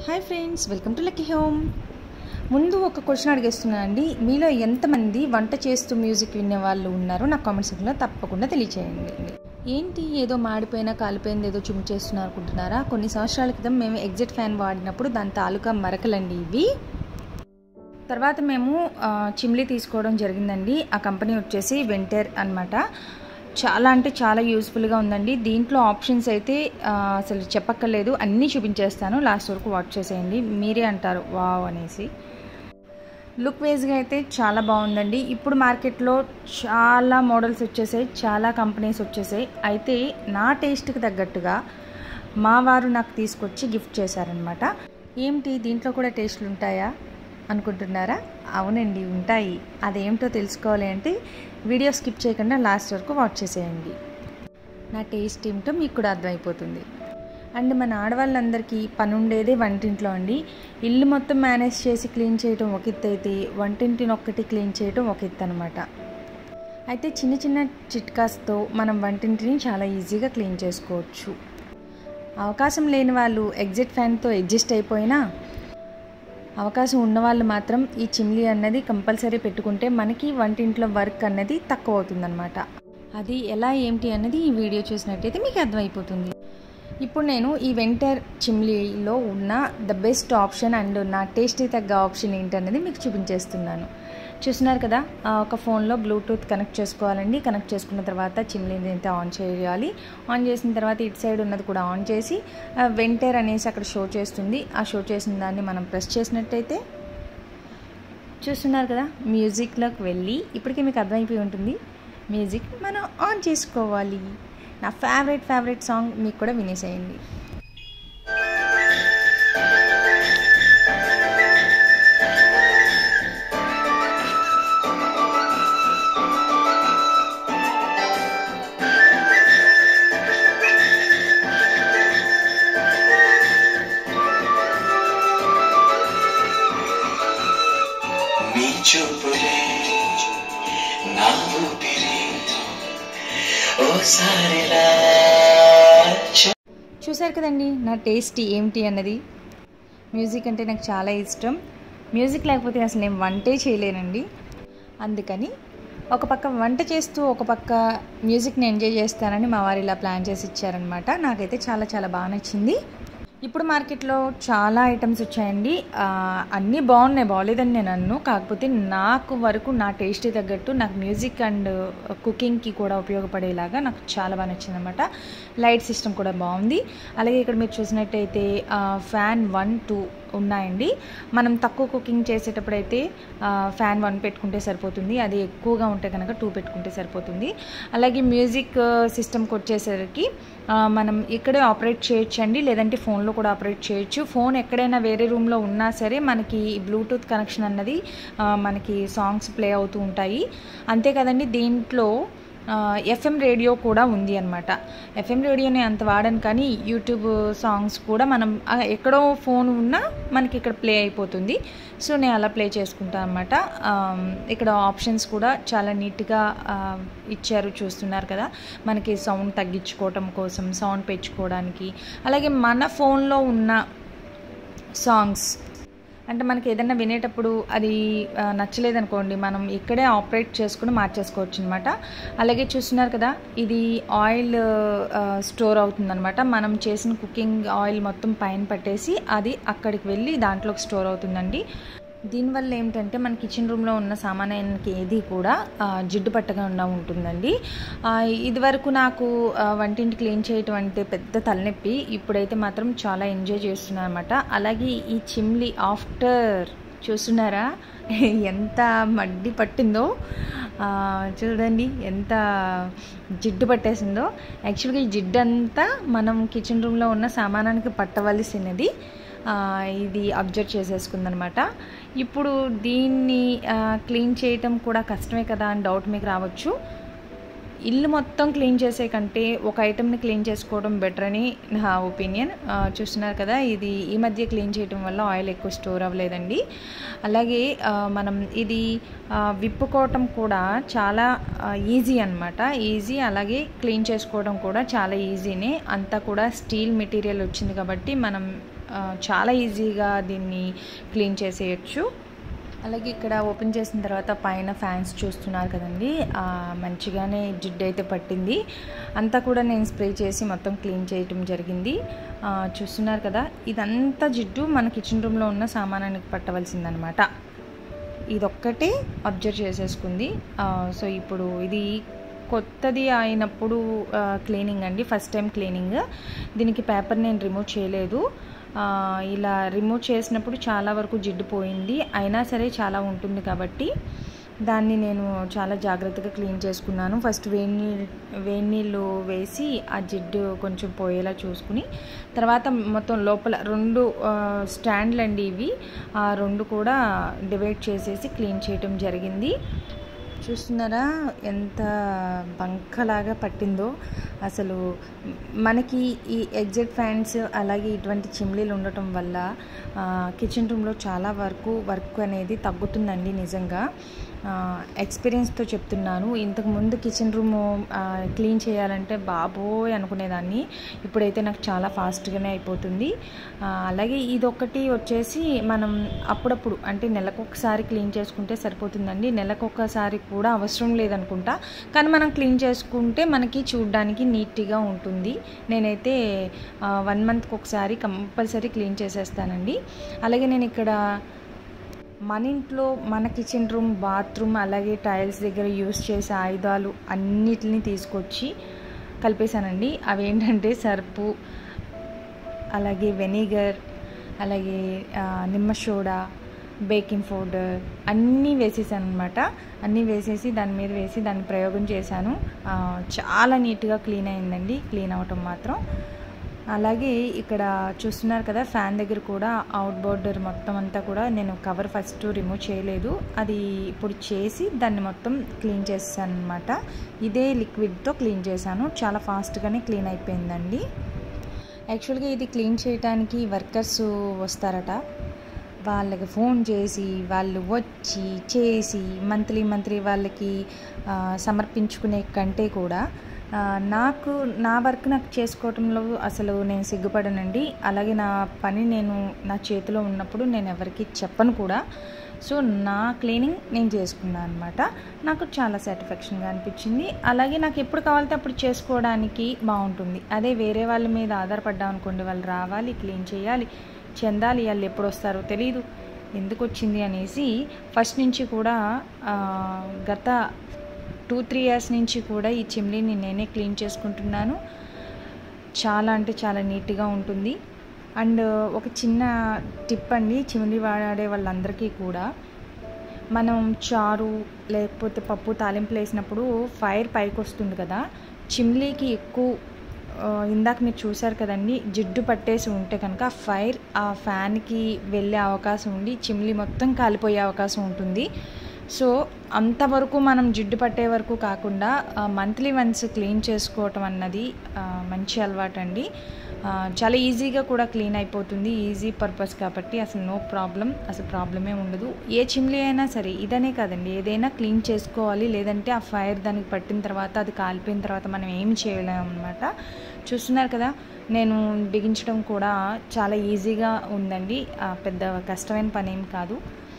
hi friends welcome to lucky home ముందు ఒక question అడిగేస్తున్నానండి మీలో ఎంతమంది వంట చేస్తూ మ్యూజిక్ వినే వాళ్ళు ఉన్నారో నాకు కామెంట్ సెక్షన్లో తప్పకుండా తెలియచేయండి ఏంటి ఏదో మాడిపోయిన కాలిపోయింది ఏదో చుమిచేస్తున్నారు అనుకుంటున్నారా కొన్ని సంవత్సరాల క్రితం మేము ఎగ్జిట్ ఫ్యాన్ వాడినప్పుడు దాని తాలూకా మరకలండి ఇవి తర్వాత మేము ఆ, చిమ్లీ తీసుకోవడం జరిగిందండి ఆ కంపెనీ వచ్చేసి వెంటర్ అన్నమాట చాలా అంటే చాలా యూస్ఫుల్గా ఉందండి దీంట్లో ఆప్షన్స్ అయితే ఆ, అసలు చెప్పక్కర్లేదు అన్నీ చూపించేస్తాను లాస్ట్ వరకు వాచ్ చేసేయండి మీరే అంటారు వావ్ అనేసి లుక్ వేజ్గా అయితే చాలా బాగుందండి ఇప్పుడు మార్కెట్లో చాలా మోడల్స్ వచ్చేసాయి చాలా కంపెనీస్ వచ్చేసాయి అయితే నా టేస్ట్కి తగ్గట్టుగా మా వారు నాకు తీసుకొచ్చి గిఫ్ట్ చేశారనమాట ఏమిటి దీంట్లో కూడా టేస్ట్లు ఉంటాయా అనుకుంటున్నారా అవునండి ఉంటాయి అదేమిటో తెలుసుకోవాలి అంటే వీడియో స్కిప్ చేయకుండా లాస్ట్ వరకు వాచ్ చేసేయండి నా టేస్ట్ ఏమిటో మీకు కూడా అర్థమైపోతుంది అండ్ మన ఆడవాళ్ళందరికీ పని ఉండేదే వంటింట్లో అండి ఇల్లు మొత్తం మేనేజ్ చేసి క్లీన్ చేయడం ఒక ఎత్తు అయితే వంటింటిని ఒక్కటి క్లీన్ చేయడం ఒక ఎత్తు అనమాట అయితే చిన్న చిన్న చిట్కాస్తో మనం వంటింటిని చాలా ఈజీగా క్లీన్ చేసుకోవచ్చు అవకాశం లేని వాళ్ళు ఎగ్జిట్ ఫ్యాన్తో అడ్జస్ట్ అయిపోయినా అవకాశం ఉన్నవాళ్ళు మాత్రం ఈ చిమ్లీ అన్నది కంపల్సరీ పెట్టుకుంటే మనకి వంటింట్లో వర్క్ అన్నది తక్కువ అవుతుందన్నమాట అది ఎలా ఏంటి అన్నది ఈ వీడియో చూసినట్టయితే మీకు అర్థమైపోతుంది ఇప్పుడు నేను ఈ వెంటర్ చిమ్లీలో ఉన్న ద బెస్ట్ ఆప్షన్ అండ్ నా టేస్టీ తగ్గ ఆప్షన్ ఏంటన్నది మీకు చూపించేస్తున్నాను చూస్తున్నారు కదా ఆ, ఒక ఫోన్లో బ్లూటూత్ కనెక్ట్ చేసుకోవాలండి కనెక్ట్ చేసుకున్న తర్వాత చిమ్లీని అయితే ఆన్ చేయాలి ఆన్ చేసిన తర్వాత ఇటు సైడ్ ఉన్నది కూడా ఆన్ చేసి ఆ, వెంటర్ అనేసి అక్కడ షో చేస్తుంది ఆ షో చేసిన దాన్ని మనం ప్రెస్ చేసినట్టయితే చూస్తున్నారు కదా మ్యూజిక్లోకి వెళ్ళి ఇప్పటికే మీకు అర్థమైపోయి ఉంటుంది మ్యూజిక్ మనం ఆన్ చేసుకోవాలి నా ఫేవరెట్ ఫేవరెట్ సాంగ్ మీకు కూడా వినేసేయండి నీ చూపులే నా ఊపిరి ఓసారిలా చూ- చూశారు కదండి నా టేస్ట్ ఏమిటి అన్నది మ్యూజిక్ అంటే నాకు చాలా ఇష్టం మ్యూజిక్ లేకపోతే అసలు నేను వంటే చేయలేనండి అందుకని ఒక పక్క వంట చేస్తూ ఒక పక్క మ్యూజిక్ని ఎంజాయ్ చేస్తానని మా వారు ఇలా ప్లాన్ చేసి ఇచ్చారనమాట నాకైతే చాలా చాలా బాగా నచ్చింది ఇప్పుడు మార్కెట్లో చాలా ఐటమ్స్ వచ్చాయండి ఆ, అన్నీ బాగున్నాయి బాగాలేదని నేను అన్ను కాకపోతే నాకు వరకు నా టేస్ట్ తగ్గట్టు నాకు మ్యూజిక్ అండ్ కుకింగ్కి కూడా ఉపయోగపడేలాగా నాకు చాలా బాగా నచ్చింది అనమాట లైట్ సిస్టమ్ కూడా బాగుంది అలాగే ఇక్కడ మీరు చూసినట్టయితే ఆ, ఫ్యాన్ వన్ టూ ఉన్నాయండి మనం తక్కువ కుకింగ్ చేసేటప్పుడు అయితే ఆ, ఫ్యాన్ వన్ పెట్టుకుంటే సరిపోతుంది అది ఎక్కువగా ఉంటే కనుక టూ పెట్టుకుంటే సరిపోతుంది అలాగే మ్యూజిక్ ఆ, సిస్టమ్కి వచ్చేసరికి ఆ, మనం ఇక్కడే ఆపరేట్ చేయొచ్చండి లేదంటే ఫోన్లో కూడా ఆపరేట్ చేయొచ్చు ఫోన్ ఎక్కడైనా వేరే రూమ్లో ఉన్నా సరే మనకి బ్లూటూత్ కనెక్షన్ అన్నది ఆ, మనకి సాంగ్స్ ప్లే అవుతూ ఉంటాయి అంతే కదండి దీంట్లో ఎఫ్ఎం రేడియో కూడా ఉంది అనమాట ఎఫ్ఎం రేడియోని అంత వాడను కానీ యూట్యూబ్ సాంగ్స్ కూడా మనం ఆ, ఎక్కడో ఫోన్ ఉన్నా మనకి ఇక్కడ ప్లే అయిపోతుంది సో నేను అలా ప్లే చేసుకుంటాను అనమాట ఇక్కడ ఆప్షన్స్ కూడా చాలా నీట్గా ఆ, ఇచ్చారు చూస్తున్నారు కదా మనకి సౌండ్ తగ్గించుకోవటం కోసం సౌండ్ పెంచుకోవడానికి అలాగే మన ఫోన్లో ఉన్న సాంగ్స్ అంటే మనకి ఏదైనా వినేటప్పుడు అది ఆ, నచ్చలేదనుకోండి మనం ఇక్కడే ఆపరేట్ చేసుకుని మార్చేసుకోవచ్చు అనమాట అలాగే చూస్తున్నారు కదా ఇది ఆయిల్ ఆ, స్టోర్ అవుతుందన్నమాట మనం చేసిన కుకింగ్ ఆయిల్ మొత్తం పైన పట్టేసి అది అక్కడికి వెళ్ళి దాంట్లోకి స్టోర్ అవుతుందండి దీనివల్ల ఏమిటంటే మన కిచెన్ రూమ్లో ఉన్న సామాన్యానికి ఏది కూడా ఆ, జిడ్డు పట్టకుండా ఉంటుందండి ఆ, ఇదివరకు నాకు ఆ, వంటింటి క్లీన్ చేయటం అంటే పెద్ద తలనొప్పి ఇప్పుడైతే మాత్రం చాలా ఎంజాయ్ చేస్తున్నాను అనమాట అలాగే ఈ చిమ్లీ ఆఫ్టర్ చూస్తున్నారా ఎంత మడ్డి పట్టిందో ఆ, చూడండి ఎంత జిడ్డు పట్టేసిందో యాక్చువల్గా ఈ జిడ్డు అంతా మనం కిచెన్ రూమ్లో ఉన్న సామానానికి పట్టవలసినది ఆ, ఇది అబ్జర్వ్ చేసేసుకుందనమాట ఇప్పుడు దీన్ని ఆ, క్లీన్ చేయటం కూడా కష్టమే కదా అని డౌట్ మీకు రావచ్చు ఇల్లు మొత్తం క్లీన్ చేసే కంటే ఒక ఐటెంని క్లీన్ చేసుకోవడం బెటర్ అని నా ఒపీనియన్ చూస్తున్నారు కదా ఇది ఈ మధ్య క్లీన్ చేయడం వల్ల ఆయిల్ ఎక్కువ స్టోర్ అవ్వలేదండి అలాగే ఆ, మనం ఇది ఆ, విప్పుకోవటం కూడా చాలా ఈజీ అనమాట ఈజీ అలాగే క్లీన్ చేసుకోవడం కూడా చాలా ఈజీనే అంతా కూడా స్టీల్ మెటీరియల్ వచ్చింది కాబట్టి మనం ఆ, చాలా ఈజీగా దీన్ని క్లీన్ చేసేయచ్చు అలాగే ఇక్కడ ఓపెన్ చేసిన తర్వాత పైన ఫ్యాన్స్ చూస్తున్నారు కదండి ఆ, మంచిగానే జిడ్డు అయితే పట్టింది అంతా కూడా నేను స్ప్రే చేసి మొత్తం క్లీన్ చేయటం జరిగింది ఆ, చూస్తున్నారు కదా ఇదంతా జిడ్డు మన కిచెన్ రూమ్లో ఉన్న సామానానికి పట్టవలసిందనమాట ఇదొక్కటే అబ్జర్వ్ చేసేసుకుంది ఆ, సో ఇప్పుడు ఇది కొత్తది అయినప్పుడు క్లీనింగ్ అండి ఫస్ట్ టైం క్లీనింగ్ దీనికి పేపర్ నేను రిమూవ్ చేయలేదు ఆ, ఇలా రిమూవ్ చేసినప్పుడు చాలా వరకు జిడ్డు పోయింది అయినా సరే చాలా ఉంటుంది కాబట్టి దాన్ని నేను చాలా జాగ్రత్తగా క్లీన్ చేసుకున్నాను ఫస్ట్ వేడి నీళ్ళు వేడి నీళ్ళు వేసి ఆ జిడ్డు కొంచెం పోయేలా చూసుకుని తర్వాత మొత్తం లోపల రెండు ఆ, స్టాండ్లు అండి ఇవి ఆ రెండు కూడా డివైడ్ చేసేసి క్లీన్ చేయటం జరిగింది చూస్తున్నారా ఎంత బంకలాగా పట్టిందో అసలు మనకి ఈ ఎగ్జిట్ ఫ్యాన్స్ అలాగే ఇటువంటి చిమ్లీలు ఉండటం వల్ల ఆ, కిచెన్ రూమ్లో చాలా వరకు వర్క్ అనేది తగ్గుతుందండి నిజంగా ఆ, ఎక్స్పీరియన్స్తో చెప్తున్నాను ఇంతకు ముందు కిచెన్ రూమ్ ఆ, క్లీన్ చేయాలంటే బాబోయ్ అనుకునేదాన్ని ఇప్పుడైతే నాకు చాలా ఫాస్ట్గానే అయిపోతుంది ఆ, అలాగే ఇదొకటి వచ్చేసి మనం అప్పుడప్పుడు అంటే నెలకొకసారి క్లీన్ చేసుకుంటే సరిపోతుందండి నెలకొకసారి కూడా అవసరం లేదనుకుంటా కానీ మనం క్లీన్ చేసుకుంటే మనకి చూడడానికి నీట్గా ఉంటుంది నేనైతే వన్ మంత్కి ఒకసారి కంపల్సరీ క్లీన్ చేసేస్తానండి అలాగే నేను ఇక్కడ మన ఇంట్లో మన కిచెన్ రూమ్ బాత్రూమ్ అలాగే టైల్స్ దగ్గర యూస్ చేసే ఆయుధాలు అన్నిటిని తీసుకొచ్చి కలిపేశానండి అవి ఏంటంటే సర్పు అలాగే వెనిగర్ అలాగే ఆ, నిమ్మ సోడా బేకింగ్ పౌడర్ అన్నీ వేసేసాను అనమాట అన్నీ వేసేసి దాని మీద వేసి దాన్ని ప్రయోగం చేశాను ఆ, చాలా నీట్గా క్లీన్ అయిందండి క్లీన్ అవటం మాత్రం అలాగే ఇక్కడ చూస్తున్నారు కదా ఫ్యాన్ దగ్గర కూడా అవుట్ బోర్డర్ మొత్తం అంతా కూడా నేను కవర్ ఫస్ట్ రిమూవ్ చేయలేదు అది ఇప్పుడు చేసి దాన్ని మొత్తం క్లీన్ చేశాను అనమాట ఇదే లిక్విడ్తో క్లీన్ చేశాను చాలా ఫాస్ట్గానే క్లీన్ అయిపోయిందండి యాక్చువల్గా ఇది క్లీన్ చేయడానికి వర్కర్స్ వస్తారట వాళ్ళకి ఫోన్ చేసి వాళ్ళు వచ్చి చేసి మంత్లీ మంత్లీ వాళ్ళకి ఆ, సమర్పించుకునే కంటే కూడా ఆ, నాకు నా వర్క్ నాకు చేసుకోవటంలో అసలు నేను సిగ్గుపడనండి అలాగే నా పని నేను నా చేతిలో ఉన్నప్పుడు నేను ఎవరికి చెప్పను కూడా సో నా క్లీనింగ్ నేను చేసుకున్నాను అనమాట నాకు చాలా సాటిస్ఫాక్షన్గా అనిపించింది అలాగే నాకు ఎప్పుడు కావాలితే అప్పుడు చేసుకోవడానికి బాగుంటుంది అదే వేరే వాళ్ళ మీద ఆధారపడ్డాం అనుకోండి వాళ్ళు రావాలి క్లీన్ చేయాలి చెందాలి వాళ్ళు ఎప్పుడు వస్తారో తెలియదు ఎందుకు వచ్చింది అనేసి ఫస్ట్ నుంచి కూడా ఆ, గత టూ త్రీ ఇయర్స్ నుంచి కూడా ఈ చిమ్లీని నేనే క్లీన్ చేసుకుంటున్నాను చాలా అంటే చాలా నీట్గా ఉంటుంది అండ్ ఒక చిన్న టిప్ అండి చిమ్లీ వాడే వాళ్ళందరికీ కూడా మనం చారు లేకపోతే పప్పు తాలింపులు వేసినప్పుడు ఫైర్ పైకి వస్తుంది కదా చిమ్లీకి ఎక్కువ ఆ, ఇందాక మీరు చూసారు కదండి జిడ్డు పట్టేసి ఉంటే కనుక ఆ ఫైర్ ఆ ఫ్యాన్కి వెళ్ళే అవకాశం ఉండి చిమ్లీ మొత్తం కాలిపోయే అవకాశం ఉంటుంది సో అంతవరకు మనం జిడ్డు పట్టే వరకు కాకుండా మంత్లీ వన్స్ క్లీన్ చేసుకోవటం అన్నది ఆ, మంచి అలవాటు అండి ఆ, చాలా ఈజీగా కూడా క్లీన్ అయిపోతుంది ఈజీ పర్పస్ కాబట్టి అసలు నో ప్రాబ్లం అసలు ప్రాబ్లమే ఉండదు ఏ చిమ్లీ అయినా సరే ఇదనే కాదండి ఏదైనా క్లీన్ చేసుకోవాలి లేదంటే ఆ ఫైర్ దానికి పట్టిన తర్వాత అది కాలిపోయిన తర్వాత మనం ఏం చేయలేము అనమాట చూస్తున్నారు కదా నేను బిగించడం కూడా చాలా ఈజీగా ఉందండి ఆ, పెద్ద కష్టమైన పని ఏం కాదు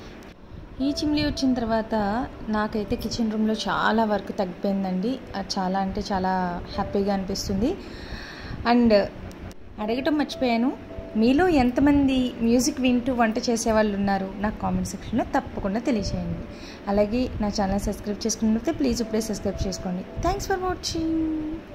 ఈ చిమ్లీ వచ్చిన తర్వాత నాకైతే కిచెన్ రూమ్లో చాలా వర్క్ తగ్గిపోయిందండి అది చాలా అంటే చాలా హ్యాపీగా అనిపిస్తుంది అండ్ అడగటం మర్చిపోయాను మీలో ఎంతమంది మ్యూజిక్ వింటూ వంట చేసేవాళ్ళు ఉన్నారు నాకు కామెంట్ సెక్షన్లో తప్పకుండా తెలియజేయండి అలాగే నా ఛానల్ సబ్స్క్రైబ్ చేసుకున్నట్లయితే ప్లీజ్ ఇప్పుడే సబ్స్క్రైబ్ చేసుకోండి థ్యాంక్స్ ఫర్ వాచింగ్